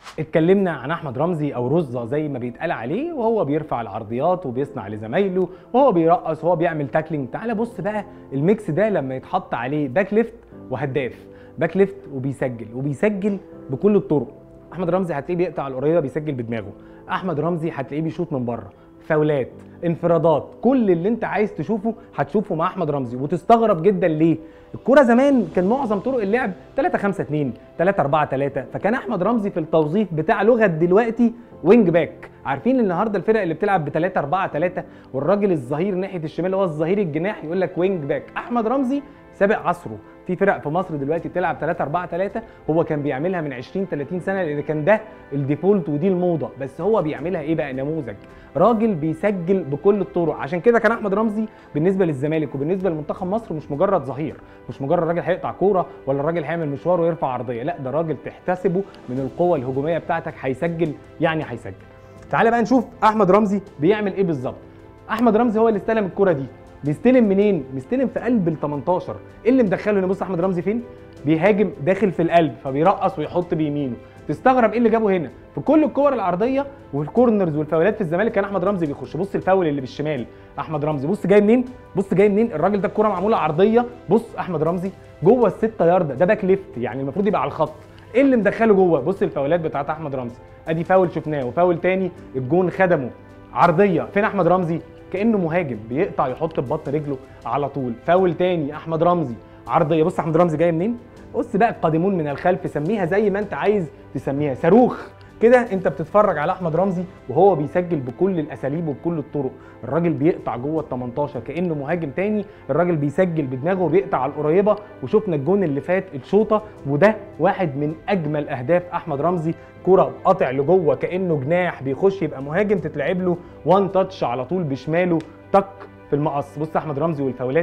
اتكلمنا عن احمد رمزي او رزة زي ما بيتقال عليه وهو بيرفع العرضيات وبيصنع لزمايله وهو بيرقص وهو بيعمل تاكلينج تعال بص بقى الميكس ده لما يتحط عليه باك ليفت وهداف باك ليفت وبيسجل وبيسجل بكل الطرق احمد رمزي هتلاقيه بيقطع القريبه بيسجل بدماغه احمد رمزي هتلاقيه بيشوط من بره فاولات انفرادات كل اللي انت عايز تشوفه هتشوفه مع احمد رمزي وتستغرب جدا ليه الكرة زمان كان معظم طرق اللعب 3 5 2 3 4 3 فكان احمد رمزي في التوظيف بتاع لغه دلوقتي وينج باك عارفين النهارده الفرق اللي بتلعب ب 3 4 3 والراجل الظهير ناحيه الشمال اللي هو الظهير الجناح يقول لك وينج باك احمد رمزي سابق عصره في فرق في مصر دلوقتي بتلعب 3 4 3 هو كان بيعملها من 20 30 سنه لان كان ده الديفولت ودي الموضه بس هو بيعملها ايه بقى نموذج راجل بيسجل بكل الطرق عشان كده كان احمد رمزي بالنسبه للزمالك وبالنسبه لمنتخب مصر مش مجرد ظهير مش مجرد راجل هيقطع كوره ولا الراجل هيعمل مشوار ويرفع عرضيه لا ده راجل تحتسبه من القوه الهجوميه بتاعتك هيسجل يعني هيسجل تعالى بقى نشوف احمد رمزي بيعمل ايه بالظبط احمد رمزي هو اللي استلم الكره دي بيستلم منين بيستلم في قلب ال 18 ايه اللي مدخله نبص احمد رمزي فين بيهاجم داخل في القلب فبيرقص ويحط بيمينه تستغرب ايه اللي جابه هنا في كل الكور العرضيه والكورنرز والفاولات في الزمالك كان احمد رمزي بيخش بص الفاول اللي بالشمال احمد رمزي بص جاي منين بص جاي منين الراجل ده الكره معموله عرضيه بص احمد رمزي جوه الستة ياردة ده باك ليفت يعني المفروض يبقى على الخط ايه اللي مدخله جوه بص الفاولات بتاعت احمد رمزي ادي فاول شفناه وفاول تاني الجون خدمه عرضيه فين احمد رمزي كانه مهاجم بيقطع يحط ببطن رجله على طول فاول تاني احمد رمزي عرضيه بص احمد رمزي جاي منين بص بقى القادمون من الخلف سميها زي ما انت عايز تسميها صاروخ كده انت بتتفرج على احمد رمزي وهو بيسجل بكل الاساليب وبكل الطرق الراجل بيقطع جوه ال 18 كانه مهاجم تاني الراجل بيسجل بدماغه وبيقطع على القريبه وشفنا الجون اللي فات الشوطه وده واحد من اجمل اهداف احمد رمزي كره قاطع لجوه كانه جناح بيخش يبقى مهاجم تتلعب له وان تاتش على طول بشماله تك في المقص بص احمد رمزي والفاولات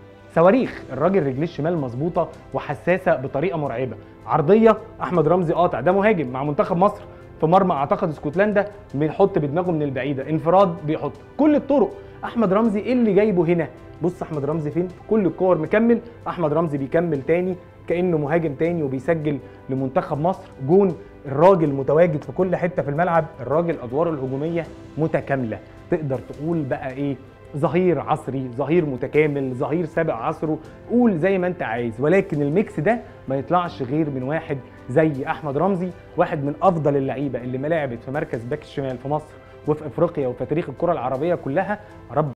صواريخ الراجل رجليه الشمال مظبوطه وحساسه بطريقه مرعبه عرضيه احمد رمزي قاطع ده مهاجم مع منتخب مصر في مرمى اعتقد اسكتلندا بيحط بدماغه من البعيده انفراد بيحط كل الطرق احمد رمزي ايه اللي جايبه هنا بص احمد رمزي فين في كل الكور مكمل احمد رمزي بيكمل تاني كانه مهاجم تاني وبيسجل لمنتخب مصر جون الراجل متواجد في كل حته في الملعب الراجل ادواره الهجوميه متكامله تقدر تقول بقى ايه ظهير عصري ظهير متكامل ظهير سابق عصره قول زي ما انت عايز ولكن الميكس ده ما يطلعش غير من واحد زي احمد رمزي واحد من افضل اللعيبه اللي ما لعبت في مركز باك الشمال في مصر وفي افريقيا وفي تاريخ الكره العربيه كلها رب